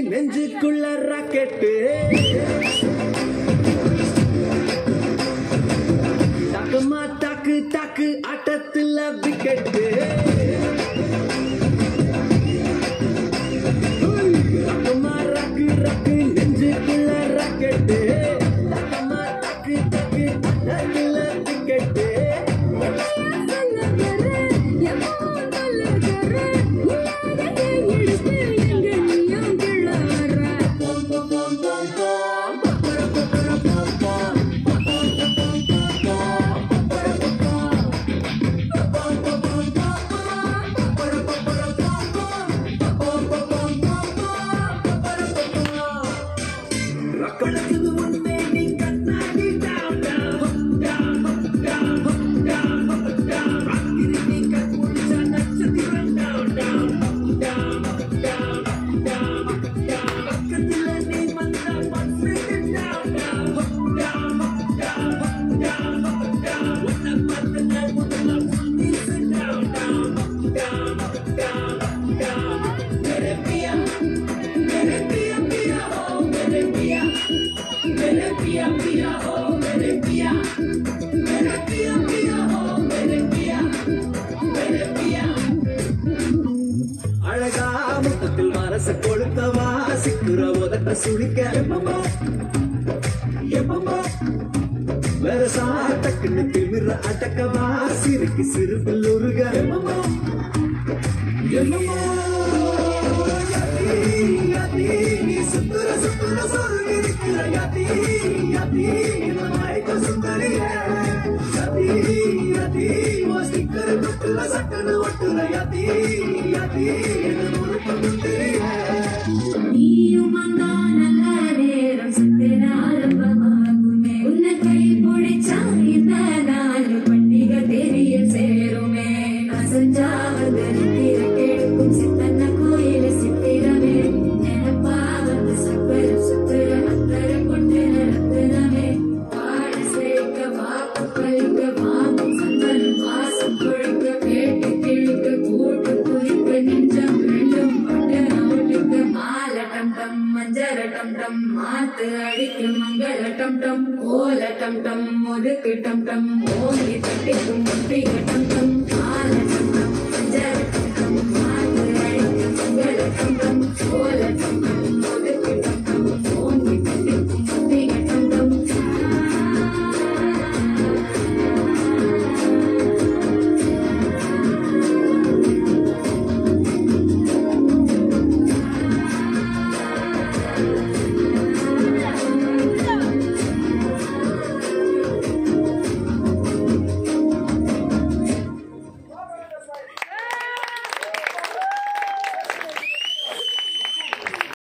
நெஞ்சுக்குள்ள ராக்கெட்டு டக்குமா டக்கு டக்கு ஆட்டத்துல விக்கெட்டு டக்குமா ரக்கு ரக்கு நெஞ்சுக்குள்ள ராக்கெட்டு டக்குமா டக்கு டக்கு ஆட்டத்துல விக்கெட்டு ரக்கணத்துக்கு முன்னே நீ கண்ணாடி down, down, down, down, down, down. ராத்திரி நீ கண் முழிச்சா நட்சத்திரம் down, down, down, down, down, down. பக்கத்துல நீ வந்தா பன்னிரண்டு down, down, down, down, down, down. உன்னை பார்த்த நாள் முதல்ல full news down, down, down, down, down. மேரே பியா, மேரே பியா, பியா, oh, மேரே பியா. मेरे पिया पिया हो मेरे पिया मेरे पिया पिया हो मेरे पिया मेरे पिया அழகா முத்தத்தில் மரச கொளுத்தவா சிக்குற உதட்ட சுழிக்க எப்பமா எப்பமா வேற சாட்டக்குன்னு திமிர அடக்கவா சிறுக்கு சிறுபில் உருக எப்பமா எப்பமா யதி, யதி, நீ சுத்துற சுத்துற சொருகி நிக்கிற யதி, யதி, இந்த மயக்க சுந்தரியே. யதி, யதி, உன் sticker குட்டுல சட்டுன்னு ஒட்டுற யதி, யதி, என்ன முழுக்க முந்திரியே. நீயும் வந்தா நல்ல நேரம் சத்திர ஆரம்பமாகுமே உன்னை கை பிடிச்சா இந்த நாள் பண்டிகை தெரிய சேருமே அசஞ்சா வந்து நித்திர கேட்கும் சித்தன்ன கோயில சித்திரமே நினப்பா வந்து சக்கர சுத்திர அத்தர கொண்டு ரத்தினமே பாட சேர்க்க வாக்கு கழிக்க வாங்கும் சந்தனம் வாசம் கொழுக்க கேட்டு கிழக்க கூட்டு குறிக்க நெஞ்சம் ரெண்டும் பட்டு நவுட்டுக்கு மால டம் டம் மஞ்சர டம் டம் மாத்து அடிக்கு மங்கள டம் டம் கோல டம் டம் முதுக்கு டம் டம் ஓங்கி தட்டிக்கும் முட்டிக டம் டம்